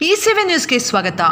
ಈ ಸೆವೆನ್ ನ್ಯೂಸ್ಗೆ ಸ್ವಾಗತ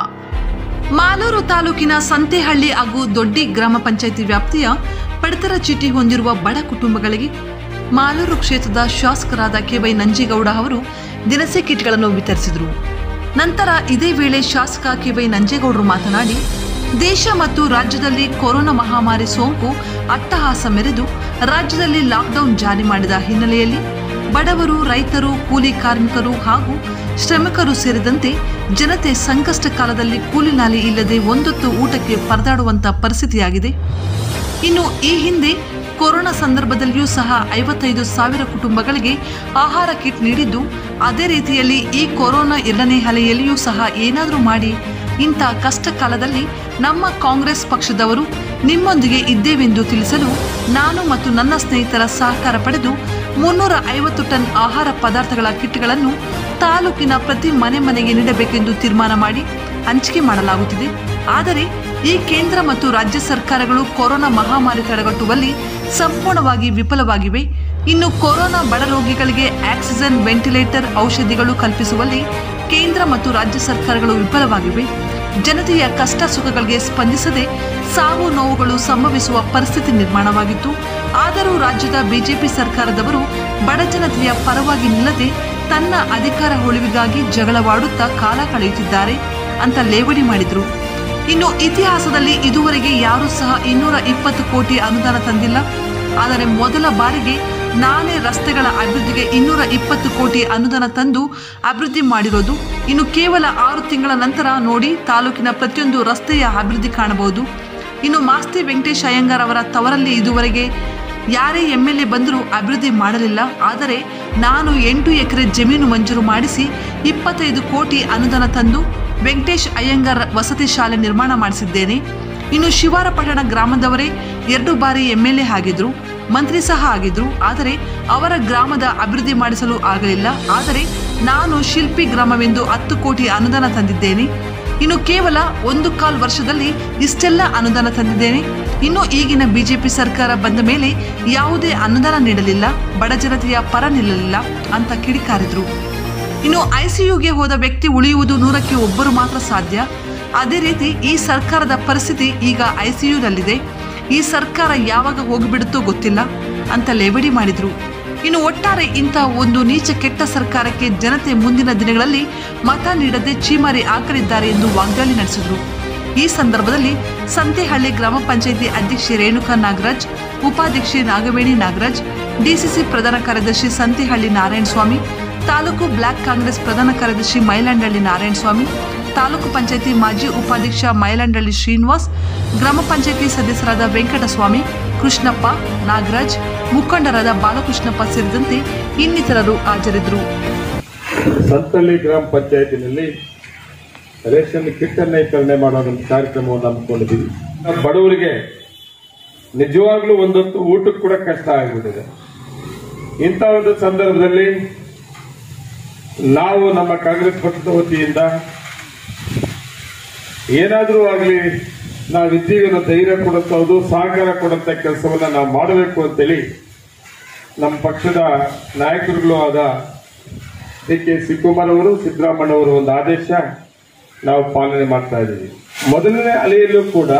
ಮಾಲೂರು ತಾಲೂಕಿನ ಸಂತೆಹಳ್ಳಿ ಹಾಗೂ ದೊಡ್ಡಿ ಗ್ರಾಮ ಪಂಚಾಯಿತಿ ವ್ಯಾಪ್ತಿಯ ಪಡಿತರ ಚೀಟಿ ಹೊಂದಿರುವ ಬಡ ಕುಟುಂಬಗಳಿಗೆ ಮಾಲೂರು ಕ್ಷೇತ್ರದ ಶಾಸಕರಾದ ಕೆವೈ ನಂಜೇಗೌಡ ಅವರು ದಿನಸಿ ಕಿಟ್ಗಳನ್ನು ವಿತರಿಸಿದರು ನಂತರ ಇದೇ ವೇಳೆ ಶಾಸಕ ಕೆವೈ ನಂಜೇಗೌಡರು ಮಾತನಾಡಿ ದೇಶ ಮತ್ತು ರಾಜ್ಯದಲ್ಲಿ ಕೊರೋನಾ ಮಹಾಮಾರಿ ಸೋಂಕು ಅಟ್ಟಹಾಸ ಮೆರೆದು ರಾಜ್ಯದಲ್ಲಿ ಲಾಕ್ಡೌನ್ ಜಾರಿ ಮಾಡಿದ ಹಿನ್ನೆಲೆಯಲ್ಲಿ ಬಡವರು ರೈತರು ಕೂಲಿ ಕಾರ್ಮಿಕರು ಹಾಗೂ ಶ್ರಮಿಕರು ಸೇರಿದಂತೆ ಜನತೆ ಸಂಕಷ್ಟ ಕಾಲದಲ್ಲಿ ಕೂಲಿ ನಾಲಿ ಇಲ್ಲದೆ ಒಂದೊತ್ತು ಊಟಕ್ಕೆ ಪರದಾಡುವಂತ ಪರಿಸ್ಥಿತಿಯಾಗಿದೆ ಇನ್ನು ಈ ಹಿಂದೆ ಕೊರೋನಾ ಸಂದರ್ಭದಲ್ಲಿಯೂ ಸಹ ಐವತ್ತೈದು ಸಾವಿರ ಕುಟುಂಬಗಳಿಗೆ ಆಹಾರ ಕಿಟ್ ನೀಡಿದ್ದು ಅದೇ ರೀತಿಯಲ್ಲಿ ಈ ಕೊರೋನಾ ಎರಡನೇ ಅಲೆಯಲ್ಲಿಯೂ ಸಹ ಏನಾದರೂ ಮಾಡಿ ಇಂಥ ಕಷ್ಟ ಕಾಲದಲ್ಲಿ ನಮ್ಮ ಕಾಂಗ್ರೆಸ್ ಪಕ್ಷದವರು ನಿಮ್ಮೊಂದಿಗೆ ಇದ್ದೇವೆಂದು ತಿಳಿಸಲು ನಾನು ಮತ್ತು ನನ್ನ ಸ್ನೇಹಿತರ ಸಹಕಾರ ಪಡೆದು ಮುನ್ನೂರ ಐವತ್ತು ಟನ್ ಆಹಾರ ಪದಾರ್ಥಗಳ ಕಿಟ್ಗಳನ್ನು ತಾಲೂಕಿನ ಪ್ರತಿ ಮನೆ ಮನೆಗೆ ನೀಡಬೇಕೆಂದು ತೀರ್ಮಾನ ಮಾಡಿ ಹಂಚಿಕೆ ಮಾಡಲಾಗುತ್ತಿದೆ ಆದರೆ ಈ ಕೇಂದ್ರ ಮತ್ತು ರಾಜ್ಯ ಸರ್ಕಾರಗಳು ಕೊರೋನಾ ಮಹಾಮಾರಿ ತಡೆಗಟ್ಟುವಲ್ಲಿ ಸಂಪೂರ್ಣವಾಗಿ ವಿಫಲವಾಗಿವೆ ಇನ್ನು ಕೊರೋನಾ ಬಡ ರೋಗಿಗಳಿಗೆ ಆಕ್ಸಿಜನ್ ವೆಂಟಿಲೇಟರ್ ಔಷಧಿಗಳು ಕಲ್ಪಿಸುವಲ್ಲಿ ಕೇಂದ್ರ ಮತ್ತು ರಾಜ್ಯ ಸರ್ಕಾರಗಳು ವಿಫಲವಾಗಿವೆ ಜನತೆಯ ಕಷ್ಟ ಸುಖಗಳಿಗೆ ಸ್ಪಂದಿಸದೆ ಸಾವು ನೋವುಗಳು ಸಂಭವಿಸುವ ಪರಿಸ್ಥಿತಿ ನಿರ್ಮಾಣವಾಗಿತ್ತು ಆದರೂ ರಾಜ್ಯದ ಬಿಜೆಪಿ ಸರ್ಕಾರದವರು ಬಡ ಜನತೆಯ ಪರವಾಗಿ ನಿಲ್ಲದೆ ತನ್ನ ಅಧಿಕಾರ ಉಳಿವಿಗಾಗಿ ಜಗಳವಾಡುತ್ತಾ ಕಾಲ ಕಳೆಯುತ್ತಿದ್ದಾರೆ ಅಂತ ಲೇವಡಿ ಮಾಡಿದರು ಇನ್ನು ಇತಿಹಾಸದಲ್ಲಿ ಇದುವರೆಗೆ ಯಾರೂ ಸಹ ಇನ್ನೂರ ಇಪ್ಪತ್ತು ಕೋಟಿ ಅನುದಾನ ತಂದಿಲ್ಲ ಆದರೆ ಮೊದಲ ಬಾರಿಗೆ ನಾನೇ ರಸ್ತೆಗಳ ಅಭಿವೃದ್ಧಿಗೆ ಇನ್ನೂರ ಇಪ್ಪತ್ತು ಕೋಟಿ ಅನುದಾನ ತಂದು ಅಭಿವೃದ್ಧಿ ಮಾಡಿರೋದು ಇನ್ನು ಕೇವಲ ಆರು ತಿಂಗಳ ನಂತರ ನೋಡಿ ತಾಲೂಕಿನ ಪ್ರತಿಯೊಂದು ರಸ್ತೆಯ ಅಭಿವೃದ್ಧಿ ಕಾಣಬಹುದು ಇನ್ನು ಮಾಸ್ತಿ ವೆಂಕಟೇಶ್ ಅಯ್ಯಂಗಾರ್ ಅವರ ತವರಲ್ಲಿ ಇದುವರೆಗೆ ಯಾರೇ ಎಂ ಎಲ್ ಎ ಬಂದರೂ ಅಭಿವೃದ್ಧಿ ಮಾಡಲಿಲ್ಲ ಆದರೆ ನಾನು ಎಂಟು ಎಕರೆ ಜಮೀನು ಮಂಜೂರು ಮಾಡಿಸಿ ಇಪ್ಪತ್ತೈದು ಕೋಟಿ ಅನುದಾನ ತಂದು ವೆಂಕಟೇಶ್ ಅಯ್ಯಂಗಾರ್ ವಸತಿ ಶಾಲೆ ನಿರ್ಮಾಣ ಮಾಡಿಸಿದ್ದೇನೆ ಇನ್ನು ಶಿವಾರಪಟ್ಟಣ ಗ್ರಾಮದವರೇ ಎರಡು ಬಾರಿ ಎಂ ಎಲ್ ಎ ಆಗಿದ್ರು ಮಂತ್ರಿ ಸಹ ಆಗಿದ್ರು ಆದರೆ ಅವರ ಗ್ರಾಮದ ಅಭಿವೃದ್ಧಿ ಮಾಡಿಸಲು ಆಗಲಿಲ್ಲ ಆದರೆ ನಾನು ಶಿಲ್ಪಿ ಗ್ರಾಮವೆಂದು ಹತ್ತು ಕೋಟಿ ಅನುದಾನ ತಂದಿದ್ದೇನೆ ಇನ್ನು ಕೇವಲ ಒಂದು ಕಾಲ್ ವರ್ಷದಲ್ಲಿ ಇಷ್ಟೆಲ್ಲ ಅನುದಾನ ತಂದಿದ್ದೇನೆ ಇನ್ನು ಈಗಿನ ಬಿಜೆಪಿ ಸರ್ಕಾರ ಬಂದ ಮೇಲೆ ಯಾವುದೇ ಅನುದಾನ ನೀಡಲಿಲ್ಲ ಬಡ ಜನತೆಯ ಪರ ನಿಲ್ಲಲಿಲ್ಲ ಅಂತ ಕಿಡಿಕಾರಿದ್ರು ಇನ್ನು ಐಸಿಯುಗೆ ಹೋದ ವ್ಯಕ್ತಿ ಉಳಿಯುವುದು ನೂರಕ್ಕೆ ಒಬ್ಬರು ಮಾತ್ರ ಸಾಧ್ಯ ಅದೇ ರೀತಿ ಈ ಸರ್ಕಾರದ ಪರಿಸ್ಥಿತಿ ಈಗ ಐಸಿಯುನಲ್ಲಿದೆ ಈ ಸರ್ಕಾರ ಯಾವಾಗ ಹೋಗಿಬಿಡುತ್ತೋ ಗೊತ್ತಿಲ್ಲ ಅಂತ ಲೇವಡಿ ಮಾಡಿದ್ರು ಇನ್ನು ಒಟ್ಟಾರೆ ಇಂಥ ಒಂದು ನೀಚ ಕೆಟ್ಟ ಸರ್ಕಾರಕ್ಕೆ ಜನತೆ ಮುಂದಿನ ದಿನಗಳಲ್ಲಿ ಮತ ನೀಡದೆ ಚೀಮಾರಿ ಹಾಕಲಿದ್ದಾರೆ ಎಂದು ವಾಗ್ದಾಳಿ ನಡೆಸಿದರು ಈ ಸಂದರ್ಭದಲ್ಲಿ ಸಂತೆಹಳ್ಳಿ ಗ್ರಾಮ ಪಂಚಾಯಿತಿ ಅಧ್ಯಕ್ಷೆ ರೇಣುಕಾ ನಾಗರಾಜ್ ಉಪಾಧ್ಯಕ್ಷೆ ನಾಗವೇಣಿ ನಾಗರಾಜ್ ಡಿಸಿಸಿ ಪ್ರಧಾನ ಕಾರ್ಯದರ್ಶಿ ಸಂತೆಹಳ್ಳಿ ನಾರಾಯಣಸ್ವಾಮಿ ತಾಲೂಕು ಬ್ಲಾಕ್ ಕಾಂಗ್ರೆಸ್ ಪ್ರಧಾನ ಕಾರ್ಯದರ್ಶಿ ಮೈಲಾಂಡಳ್ಳಿ ನಾರಾಯಣಸ್ವಾಮಿ ತಾಲೂಕು ಪಂಚಾಯಿತಿ ಮಾಜಿ ಉಪಾಧ್ಯಕ್ಷ ಮೈಲಾಂಡಳ್ಳಿ ಶ್ರೀನಿವಾಸ್ ಗ್ರಾಮ ಪಂಚಾಯಿತಿ ಸದಸ್ಯರಾದ ವೆಂಕಟಸ್ವಾಮಿ ಕೃಷ್ಣಪ್ಪ ನಾಗರಾಜ್ ಮುಖಂಡರಾದ ಬಾಲಕೃಷ್ಣಪ್ಪ ಸೇರಿದಂತೆ ಇನ್ನಿತರರು ಹಾಜರಿದ್ದರು ಸಂತಳ್ಳಿ ಗ್ರಾಮ ಪಂಚಾಯತಿನಲ್ಲಿ ರೇಷನ್ ಕಿಟ್ ಅನ್ನ ವಿತರಣೆ ಮಾಡೋದೊಂದು ಕಾರ್ಯಕ್ರಮವನ್ನು ಹಮ್ಮಿಕೊಂಡಿದ್ದೀವಿ ನಮ್ಮ ಬಡವರಿಗೆ ನಿಜವಾಗ್ಲೂ ಒಂದೊತ್ತು ಊಟಕ್ಕೆ ಕೂಡ ಕಷ್ಟ ಆಗಿಬಿಟ್ಟಿದೆ ಇಂಥ ಒಂದು ಸಂದರ್ಭದಲ್ಲಿ ನಾವು ನಮ್ಮ ಕಾಂಗ್ರೆಸ್ ಪಕ್ಷದ ವತಿಯಿಂದ ಏನಾದರೂ ಆಗಲಿ ನಾವಿದ್ದೀವಿ ಅನ್ನೋ ಧೈರ್ಯ ಕೊಡುತ್ತವುದು ಸಹಕಾರ ಕೊಡುವಂತ ಕೆಲಸವನ್ನ ನಾವು ಮಾಡಬೇಕು ಅಂತೇಳಿ ನಮ್ಮ ಪಕ್ಷದ ನಾಯಕರುಗಳು ಆದ ಡಿ ಕೆ ಶಿವಕುಮಾರ್ ಅವರು ಸಿದ್ದರಾಮಯ್ಯ ಅವರು ಒಂದು ಆದೇಶ ನಾವು ಪಾಲನೆ ಮಾಡ್ತಾ ಇದ್ದೀವಿ ಮೊದಲನೇ ಅಲೆಯಲ್ಲೂ ಕೂಡ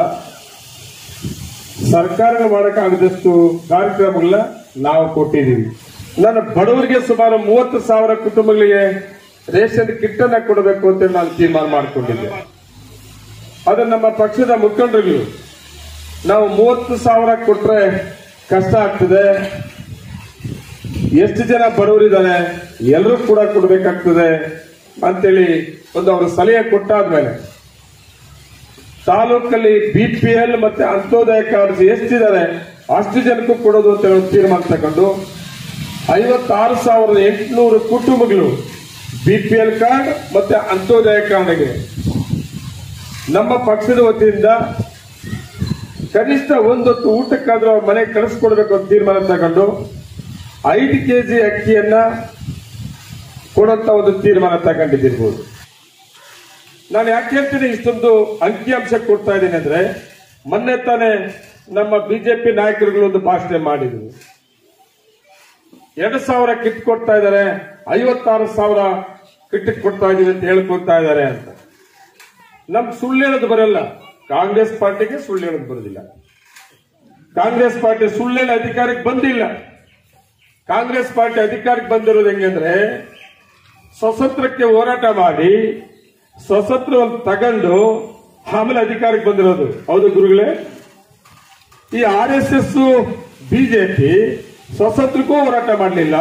ಸರ್ಕಾರ ಮಾಡಕ್ಕಾಗದಷ್ಟು ಕಾರ್ಯಕ್ರಮಗಳನ್ನ ನಾವು ಕೊಟ್ಟಿದ್ದೀವಿ ನಾನು ಬಡವರಿಗೆ ಸುಮಾರು ಮೂವತ್ತು ಸಾವಿರ ಕುಟುಂಬಗಳಿಗೆ ರೇಷನ್ ಕಿಟ್ ಅನ್ನ ಕೊಡಬೇಕು ಅಂತ ನಾನು ತೀರ್ಮಾನ ಮಾಡಿಕೊಂಡಿದ್ದೆ ಅದು ನಮ್ಮ ಪಕ್ಷದ ಮುಖಂಡರುಗಳು ನಾವು ಮೂವತ್ತು ಸಾವಿರ ಕೊಟ್ರೆ ಕಷ್ಟ ಆಗ್ತದೆ ಎಷ್ಟು ಜನ ಬಡವರಿದ್ದಾರೆ ಎಲ್ಲರೂ ಕೂಡ ಕೊಡ್ಬೇಕಾಗ್ತದೆ ಅಂತೇಳಿ ಒಂದು ಅವರು ಸಲಹೆ ಕೊಟ್ಟಾದ್ಮೇಲೆ ತಾಲೂಕಲ್ಲಿ ಬಿ ಪಿ ಎಲ್ ಮತ್ತೆ ಅಂತ್ಯೋದಯ ಕಾರ್ಡ್ಸ್ ಎಷ್ಟಿದ್ದಾರೆ ಅಷ್ಟು ಜನಕ್ಕೂ ಕೊಡೋದು ಅಂತ ಹೇಳಿ ತೀರ್ಮಾನ ತಗೊಂಡು ಐವತ್ತಾರು ಸಾವಿರದ ಎಂಟುನೂರು ಕುಟುಂಬಗಳು ಬಿ ಪಿ ಎಲ್ ಕಾರ್ಡ್ ಮತ್ತೆ ಅಂತ್ಯೋದಯ ಕಾರ್ಡ್ಗೆ ನಮ್ಮ ಪಕ್ಷದ ವತಿಯಿಂದ ಕನಿಷ್ಠ ಒಂದೊತ್ತು ಊಟಕ್ಕಾದ್ರೂ ಅವ್ರ ಮನೆಗೆ ಕಳಿಸ್ಕೊಡ್ಬೇಕು ಅಂತ ತೀರ್ಮಾನ ತಗೊಂಡು ಐದು ಕೆಜಿ ಅಕ್ಕಿಯನ್ನ ಕೊಡುವಂತ ಒಂದು ತೀರ್ಮಾನ ತಗೊಂಡಿದ್ದಿರ್ಬೋದು ನಾನು ಯಾಕೆ ಹೇಳ್ತೀನಿ ಇಷ್ಟೊಂದು ಅಂಕಿಅಂಶ ಕೊಡ್ತಾ ಇದ್ದೀನಿ ಅಂದ್ರೆ ಮೊನ್ನೆ ತಾನೇ ನಮ್ಮ ಬಿಜೆಪಿ ನಾಯಕರುಗಳು ಒಂದು ಭಾಷಣ ಮಾಡಿದ್ರು ಎರಡು ಸಾವಿರ ಕಿಟ್ ಕೊಡ್ತಾ ಇದ್ದಾರೆ ಐವತ್ತಾರು ಸಾವಿರ ಕಿಟ್ಟಕ್ ಕೊಡ್ತಾ ಇದೀವಿ ಅಂತ ಹೇಳ್ಕೊಳ್ತಾ ಇದ್ದಾರೆ ಅಂತ ನಮ್ ಸುಳ್ಳು ಹೇಳೋದು ಬರಲ್ಲ ಕಾಂಗ್ರೆಸ್ ಪಾರ್ಟಿಗೆ ಸುಳ್ಳು ಹೇಳೋದು ಬರೋದಿಲ್ಲ ಕಾಂಗ್ರೆಸ್ ಪಾರ್ಟಿ ಸುಳ್ಳು ಹೇಳಿ ಅಧಿಕಾರಕ್ಕೆ ಬಂದಿಲ್ಲ ಕಾಂಗ್ರೆಸ್ ಪಾರ್ಟಿ ಅಧಿಕಾರಕ್ಕೆ ಬಂದಿರೋದು ಹೆಂಗಂದ್ರೆ ಸ್ವತಂತ್ರಕ್ಕೆ ಹೋರಾಟ ಮಾಡಿ ಸ್ವತಂತ್ರವನ್ನು ತಗೊಂಡು ಆಮೇಲೆ ಅಧಿಕಾರಕ್ಕೆ ಬಂದಿರೋದು ಹೌದು ಗುರುಗಳೇ ಈ ಆರ್ ಎಸ್ ಎಸ್ ಬಿಜೆಪಿ ಸ್ವತಂತ್ರಕ್ಕೂ ಹೋರಾಟ ಮಾಡಲಿಲ್ಲ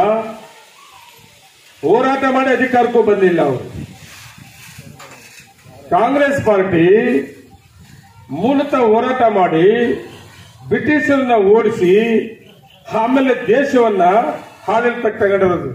ಹೋರಾಟ ಮಾಡಿ ಅಧಿಕಾರಕ್ಕೂ ಬಂದಿಲ್ಲ ಅವರು ಕಾಂಗ್ರೆಸ್ ಪಾರ್ಟಿ ಮೂಲತಃ ಹೋರಾಟ ಮಾಡಿ ಬ್ರಿಟಿಷರನ್ನ ಓಡಿಸಿ ಆಮೇಲೆ ದೇಶವನ್ನ ಆಡಳಿತಕ್ಕೆ ತಗೊಂಡಿರೋದು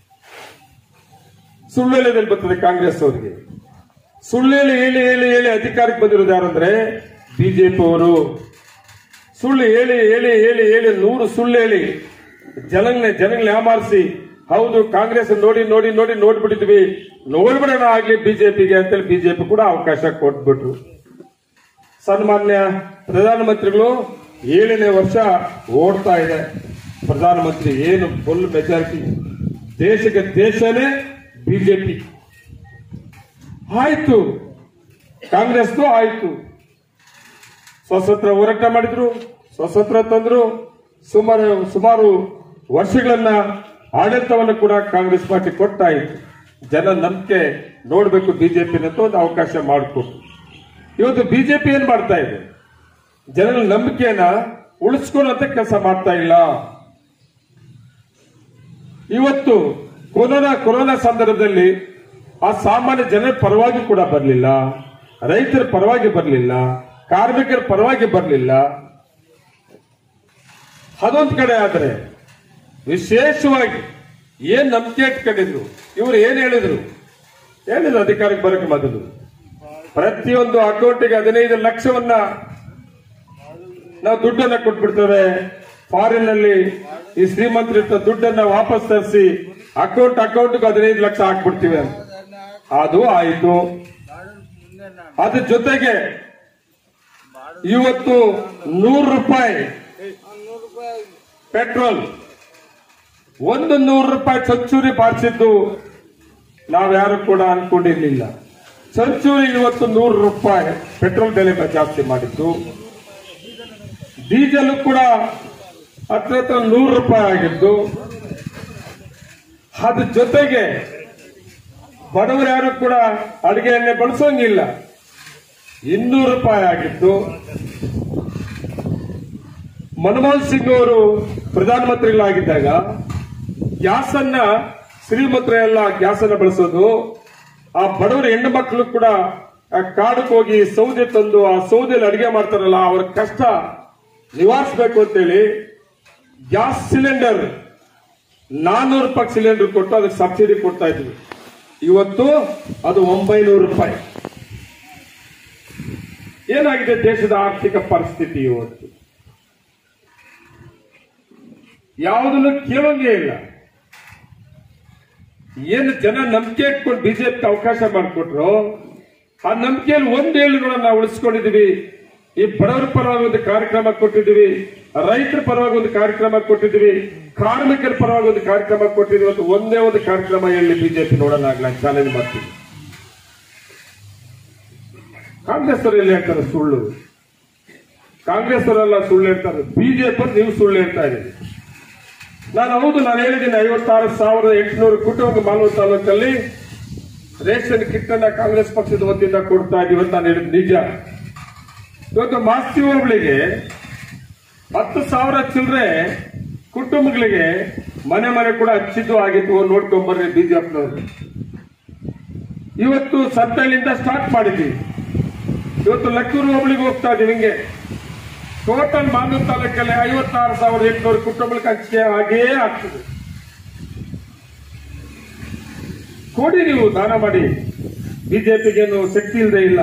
ಸುಳ್ಳು ಹೇಳೋದ್ರಲ್ಲಿ ಬರ್ತದೆ ಕಾಂಗ್ರೆಸ್ ಅವರಿಗೆ ಸುಳ್ಳು ಹೇಳಿ ಹೇಳಿ ಹೇಳಿ ಹೇಳಿ ಅಧಿಕಾರಕ್ಕೆ ಬಂದಿರೋದು ಯಾರಂದ್ರೆ ಬಿಜೆಪಿ ಅವರು ಸುಳ್ಳು ಹೇಳಿ ಹೇಳಿ ಹೇಳಿ ಹೇಳಿ ನೂರು ಸುಳ್ಳು ಹೇಳಿ ಜನಗಳನ್ನ ಜನಗಳನ್ನ ಯಾಮಾರಿಸಿ ಹೌದು ಕಾಂಗ್ರೆಸ್ ನೋಡಿ ನೋಡಿ ನೋಡಿ ನೋಡ್ಬಿಟ್ಟಿದ್ವಿ ನೋಡ್ಬಿಡೋಣ ಆಗ್ಲಿ ಬಿಜೆಪಿಗೆ ಅಂತೇಳಿ ಬಿಜೆಪಿ ಕೂಡ ಅವಕಾಶ ಕೊಟ್ಬಿಟ್ರು ಸನ್ಮಾನ್ಯ ಪ್ರಧಾನಮಂತ್ರಿಗಳು ಏಳನೇ ವರ್ಷ ಓಡ್ತಾ ಇದೆ ಪ್ರಧಾನಮಂತ್ರಿ ಏನು ಫುಲ್ ಮೆಜಾರಿಟಿ ದೇಶಕ್ಕೆ ದೇಶನೇ ಬಿಜೆಪಿ ಆಯ್ತು ಕಾಂಗ್ರೆಸ್ದು ಆಯ್ತು ಸ್ವತಂತ್ರ ಹೋರಾಟ ಮಾಡಿದ್ರು ಸ್ವತಂತ್ರ ತಂದ್ರು ಸುಮಾರು ಸುಮಾರು ವರ್ಷಗಳನ್ನ ಆಡಳಿತವನ್ನು ಕೂಡ ಕಾಂಗ್ರೆಸ್ ಪಾರ್ಟಿ ಕೊಟ್ಟಾಯಿತು ಜನ ನಂಬಿಕೆ ನೋಡ್ಬೇಕು ಬಿಜೆಪಿನಂತ ಒಂದು ಅವಕಾಶ ಮಾಡಿಕೊಟ್ರು ಇವತ್ತು ಬಿಜೆಪಿ ಏನ್ ಮಾಡ್ತಾ ಇದೆ ಜನರ ನಂಬಿಕೆಯನ್ನ ಉಳಿಸ್ಕೊಳ್ಳುವಂತ ಕೆಲಸ ಮಾಡ್ತಾ ಇಲ್ಲ ಇವತ್ತು ಕೊರೋನಾ ಕೊರೋನಾ ಸಂದರ್ಭದಲ್ಲಿ ಆ ಸಾಮಾನ್ಯ ಜನರ ಪರವಾಗಿ ಕೂಡ ಬರಲಿಲ್ಲ ರೈತರ ಪರವಾಗಿ ಬರಲಿಲ್ಲ ಕಾರ್ಮಿಕರ ಪರವಾಗಿ ಬರಲಿಲ್ಲ ಅದೊಂದು ಕಡೆ ಆದ್ರೆ ವಿಶೇಷವಾಗಿ ಏನ್ ನಂಬಿಕೆ ಇಟ್ಕೊಂಡಿದ್ರು ಇವರು ಏನ್ ಹೇಳಿದ್ರು ಹೇಳಿದ್ರು ಅಧಿಕಾರಕ್ಕೆ ಬರೋಕೆ ಮೊದಲು ಪ್ರತಿಯೊಂದು ಅಕೌಂಟಿಗೆ ಹದಿನೈದು ಲಕ್ಷವನ್ನ ನಾವು ದುಡ್ಡನ್ನ ಕೊಟ್ಬಿಡ್ತೇವೆ ಫಾರಿನ್ ನಲ್ಲಿ ಈ ಶ್ರೀಮಂತರಿರ್ತ ದುಡ್ಡನ್ನ ವಾಪಸ್ ತರಿಸಿ ಅಕೌಂಟ್ ಅಕೌಂಟ್ಗೆ ಹದಿನೈದು ಲಕ್ಷ ಹಾಕ್ಬಿಡ್ತೀವಿ ಅಂತ ಅದು ಆಯಿತು ಅದ್ರ ಜೊತೆಗೆ ಇವತ್ತು ನೂರು ರೂಪಾಯಿ ಪೆಟ್ರೋಲ್ ಒಂದು ನೂರು ರೂಪಾಯಿ ಚಚ್ಚೂರಿ ಬಾರಿಸಿದ್ದು ನಾವ್ಯಾರು ಕೂಡ ಅನ್ಕೊಂಡಿರ್ಲಿಲ್ಲ ಚಂಚೂರಿ ಇವತ್ತು ನೂರು ರೂಪಾಯಿ ಪೆಟ್ರೋಲ್ ಬೆಲೆ ಜಾಸ್ತಿ ಮಾಡಿದ್ದು ಡೀಸೆಲ್ ಕೂಡ ಹತ್ರ ಹತ್ರ ನೂರು ರೂಪಾಯಿ ಆಗಿದ್ದು ಅದ್ರ ಜೊತೆಗೆ ಬಡವರು ಯಾರು ಕೂಡ ಅಡಿಗೆ ಎಣ್ಣೆ ಬಳಸೋಂಗಿಲ್ಲ ಇನ್ನೂರು ರೂಪಾಯಿ ಆಗಿತ್ತು ಮನಮೋಹನ್ ಸಿಂಗ್ ಅವರು ಪ್ರಧಾನಮಂತ್ರಿಗಳಾಗಿದ್ದಾಗ ಗ್ಯಾಸ್ ಅನ್ನ ಶ್ರೀಮಂತರ ಎಲ್ಲ ಗ್ಯಾಸ್ ಅನ್ನ ಬಳಸೋದು ಆ ಬಡವರ ಹೆಣ್ಣು ಮಕ್ಕಳು ಕೂಡ ಆ ಕಾಡಕ್ಕೆ ಹೋಗಿ ಸೌದೆ ತಂದು ಆ ಸೌದೆಯಲ್ಲಿ ಅಡಿಗೆ ಮಾಡ್ತಾರಲ್ಲ ಅವ್ರ ಕಷ್ಟ ನಿವಾರಿಸಬೇಕು ಅಂತೇಳಿ ಗ್ಯಾಸ್ ಸಿಲಿಂಡರ್ ನಾನ್ನೂರು ರೂಪಾಯಿ ಸಿಲಿಂಡರ್ ಕೊಟ್ಟು ಅದಕ್ಕೆ ಸಬ್ಸಿಡಿ ಕೊಡ್ತಾ ಇದ್ವಿ ಇವತ್ತು ಅದು ಒಂಬೈನೂರು ರೂಪಾಯಿ ಏನಾಗಿದೆ ದೇಶದ ಆರ್ಥಿಕ ಪರಿಸ್ಥಿತಿ ಇವತ್ತು ಯಾವುದನ್ನು ಕೇಳೋಂಗೇ ಇಲ್ಲ ಏನು ಜನ ನಂಬಿಕೆ ಇಟ್ಕೊಂಡು ಬಿಜೆಪಿ ಅವಕಾಶ ಮಾಡಿಕೊಟ್ರು ಆ ನಂಬಿಕೆಯಲ್ಲಿ ಒಂದು ಏಳುಗಳನ್ನ ನಾವು ಉಳಿಸ್ಕೊಂಡಿದೀವಿ ಈ ಬಡವರ ಪರವಾಗಿ ಒಂದು ಕಾರ್ಯಕ್ರಮ ಕೊಟ್ಟಿದ್ದೀವಿ ರೈತರ ಪರವಾಗಿ ಒಂದು ಕಾರ್ಯಕ್ರಮ ಕೊಟ್ಟಿದ್ದೀವಿ ಕಾರ್ಮಿಕರ ಪರವಾಗಿ ಒಂದು ಕಾರ್ಯಕ್ರಮ ಕೊಟ್ಟಿದ್ದೀವಿ ಅಂತ ಒಂದೇ ಒಂದು ಕಾರ್ಯಕ್ರಮ ಹೇಳಿ ಬಿಜೆಪಿ ನೋಡೋಣಾಗ್ಲ ಚಾಲೆಂಜ್ ಮಾಡ್ತೀವಿ ಕಾಂಗ್ರೆಸ್ ಅವರು ಎಲ್ಲಿ ಹೇಳ್ತಾರೆ ಸುಳ್ಳು ಕಾಂಗ್ರೆಸ್ ಅವರೆಲ್ಲ ಸುಳ್ಳು ಹೇಳ್ತಾರೆ ಬಿಜೆಪಿ ನೀವು ಸುಳ್ಳು ಹೇಳ್ತಾ ಇದ್ದೀರಿ ನಾನು ಹೌದು ನಾನು ಹೇಳಿದ್ದೀನಿ ಐವತ್ತಾರು ಸಾವಿರದ ಎಂಟುನೂರು ಕುಟುಂಬ ಮಾಲೂರು ತಾಲೂಕಲ್ಲಿ ರೇಷನ್ ಕಿಟ್ ಅನ್ನ ಕಾಂಗ್ರೆಸ್ ಪಕ್ಷದ ವತಿಯಿಂದ ಕೊಡ್ತಾ ಇದೀವಿ ಅಂತ ನಾನು ಹೇಳಿದ್ ನಿಜ ಇವತ್ತು ಮಾಸ್ತಿ ಹೋಬಳಿಗೆ ಹತ್ತು ಸಾವಿರ ಚಿಲ್ಲರೆ ಕುಟುಂಬಗಳಿಗೆ ಮನೆ ಮನೆ ಕೂಡ ಹಚ್ಚಿದ್ದು ಆಗಿತ್ತು ನೋಡ್ಕೊಂಡ್ಬರ್ರಿ ಬಿಜೆಪಿನವರು ಇವತ್ತು ಸತ್ತಳ್ಳಿಂದ ಸ್ಟಾರ್ಟ್ ಮಾಡಿದ್ದೀವಿ ಇವತ್ತು ಲಕ್ಕೂರು ಹೋಬಳಿಗೆ ಹೋಗ್ತಾ ಇದೀವಿ ಹಿಂಗೆ ಟೋಟಲ್ ಮಾಂಗೂರು ತಾಲೂಕಲ್ಲಿ ಐವತ್ತಾರು ಸಾವಿರದ ಎಂಟುನೂರು ಕುಟುಂಬಕ್ಕೆ ಹಂಚಿಕೆ ಆಗೇ ಆಗ್ತದೆ ಕೊಡಿ ನೀವು ದಾನ ಮಾಡಿ ಬಿಜೆಪಿಗೇನು ಶಕ್ತಿ ಇಲ್ಲದೆ ಇಲ್ಲ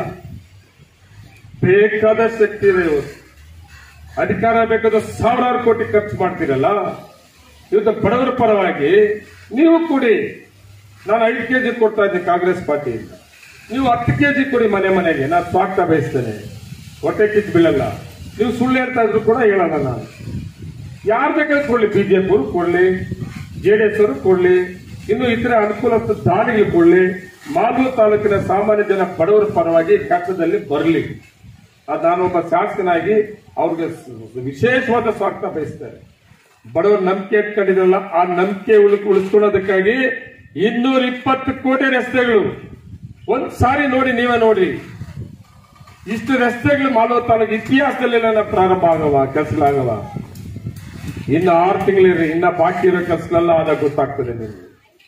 ಬೇಕಾದ ಶಕ್ತಿ ಇದೆ ಇವತ್ತು ಅಧಿಕಾರ ಬೇಕಾದ ಸಾವಿರಾರು ಕೋಟಿ ಖರ್ಚು ಮಾಡ್ತೀರಲ್ಲ ಇವತ್ತು ಬಡವರ ಪರವಾಗಿ ನೀವು ಕೊಡಿ ನಾನು ಐದು ಕೆಜಿ ಕೊಡ್ತಾ ಇದ್ದೆ ಕಾಂಗ್ರೆಸ್ ಪಾರ್ಟಿಯಿಂದ ನೀವು ಹತ್ತು ಕೆಜಿ ಕೊಡಿ ಮನೆ ಮನೆಗೆ ನಾನು ಸ್ವಾಗತ ಬಯಸ್ತೇನೆ ಹೊಟ್ಟೆ ಕಿತ್ತು ಬೀಳಲ್ಲ ನೀವು ಸುಳ್ಳು ಹೇಳ್ತಾ ಇದ್ರು ಕೂಡ ಹೇಳೋಣ ನಾನು ಯಾರು ಬೇಕಾದ್ರೆ ಕೊಡ್ಲಿ ಬಿಜೆಪಿ ಅವರು ಕೊಡ್ಲಿ ಜೆ ಡಿ ಎಸ್ ಅವರು ಕೊಡ್ಲಿ ಇನ್ನು ಇತರ ಅನುಕೂಲಸ್ಥ ದಾನಿಗಳು ಕೊಡ್ಲಿ ಮಾಲೂರು ತಾಲೂಕಿನ ಸಾಮಾನ್ಯ ಜನ ಬಡವರ ಪರವಾಗಿ ಕಷ್ಟದಲ್ಲಿ ಬರಲಿ ಅದು ನಾನೊಬ್ಬ ಶಾಸಕನಾಗಿ ಅವ್ರಿಗೆ ಸ- ವಿಶೇಷವಾದ ಸ್ವಾಗತ ಬಯಸ್ತೇನೆ ಬಡವರ ನಂಬಿಕೆ ಇಟ್ಕೊಂಡಿದ್ರಲ್ಲ ಆ ನಂಬಿಕೆ ಉಳಿಕ್ ಉಳಿಸ್ಕೊಳ್ಳೋದಕ್ಕಾಗಿ ಇನ್ನೂರ ಇಪ್ಪತ್ತು ಕೋಟಿ ರಸ್ತೆಗಳು ಒಂದ್ ಸಾರಿ ನೋಡಿ ನೀವೇ ನೋಡಿ ಇಷ್ಟು ರಸ್ತೆಗಳು ಮಾಲೂರು ತಾಲೂಕು ಇತಿಹಾಸದಲ್ಲಿ ನನ್ನ ಪ್ರಾರಂಭ ಆಗವ ಕೆಲಸಗಳಾಗವ ಇನ್ನು ಆರು ತಿಂಗಳಿರ್ರಿ ಇನ್ನ ಬಾಕಿ ಇರೋ ಕೆಲಸಗಳೆಲ್ಲ ಆದಾಗ ಗೊತ್ತಾಗ್ತದೆ ನಿಮ್ಗೆ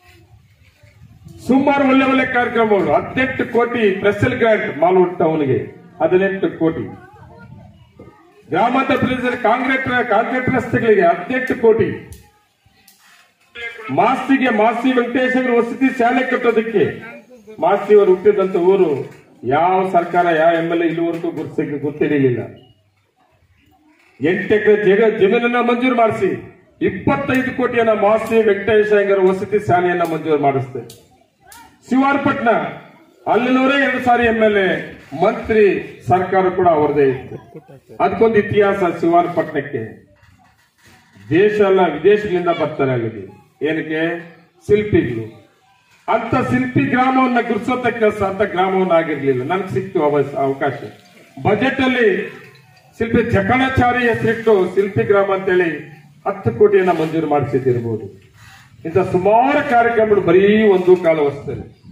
ಸುಮಾರು ಒಳ್ಳೆ ಒಳ್ಳೆ ಕಾರ್ಯಕ್ರಮಗಳು ಹದಿನೆಂಟು ಕೋಟಿ ಸ್ಪೆಷಲ್ ಗ್ರಾಂಟ್ ಮಾಲೂರು ಟೌನ್ಗೆ ಹದಿನೆಂಟು ಕೋಟಿ ಗ್ರಾಮಾಂತರ ಪ್ರದೇಶದಲ್ಲಿ ಕಾಂಕ್ರೀಟ್ ಕಾಂಕ್ರೀಟ್ ರಸ್ತೆಗಳಿಗೆ ಹದಿನೆಂಟು ಕೋಟಿ ಮಾಸ್ತಿಗೆ ಮಾಸ್ತಿ ವೆಂಕಟೇಶ್ವರ ವಸತಿ ಶಾಲೆ ಕಟ್ಟೋದಕ್ಕೆ ಮಾಸ್ತಿ ಅವರು ಹುಟ್ಟಿದಂತ ಊರು ಯಾವ ಸರ್ಕಾರ ಯಾವ ಎಂ ಎಲ್ ಎ ಇಲ್ಲಿವರೆಗೂ ಗುರ್ತಿಗೆ ಗೊತ್ತಿರಲಿಲ್ಲ ಎಂಟು ಎಕರೆ ಜಗ ಜಮೀನನ್ನ ಮಂಜೂರು ಮಾಡಿಸಿ ಇಪ್ಪತ್ತೈದು ಕೋಟಿಯನ್ನ ಮಾಸ್ತಿ ವೆಂಕಟೇಶ್ವರ ವಸತಿ ಶಾಲೆಯನ್ನ ಮಂಜೂರು ಮಾಡಿಸ್ತೆ ಶಿವಾರಪಟ್ನ ಅಲ್ಲಿನವರೇ ಎರಡು ಸಾರಿ ಎಂ ಎಲ್ ಎ ಮಂತ್ರಿ ಸರ್ಕಾರ ಕೂಡ ಅವರದೇ ಇತ್ತು ಅದಕ್ಕೊಂದು ಇತಿಹಾಸ ಶಿವಾರಪಟ್ನಕ್ಕೆ ದೇಶ ಅಲ್ಲ ವಿದೇಶಗಳಿಂದ ಬರ್ತಾರೆ ಅಲ್ಲಿಗೆ ಏನಕ್ಕೆ ಶಿಲ್ಪಿಗಳು ಅಂತ ಶಿಲ್ಪಿ ಗ್ರಾಮವನ್ನ ಗುರುಸೋತ ಕೆಲಸ ಅಂತ ಗ್ರಾಮವನ್ನ ಆಗಿರ್ಲಿಲ್ಲ ನನಗೆ ಸಿಕ್ತು ಅವಸ್- ಅವಕಾಶ ಬಜೆಟ್ ಅಲ್ಲಿ ಶಿಲ್ಪಿ ಜಕಣಾಚಾರಿ ಹೆಸರಿಟ್ಟು ಶಿಲ್ಪಿ ಗ್ರಾಮ ಅಂತೇಳಿ ಹತ್ತು ಕೋಟಿಯನ್ನ ಮಂಜೂರು ಮಾಡಿಸಿದ್ದಿರ್ಬೋದು ಇಂಥ ಸುಮಾರು ಕಾರ್ಯಕ್ರಮಗಳು ಬರೀ ಒಂದು ಕಾಲ ವಸ್ತುದಲ್ಲಿ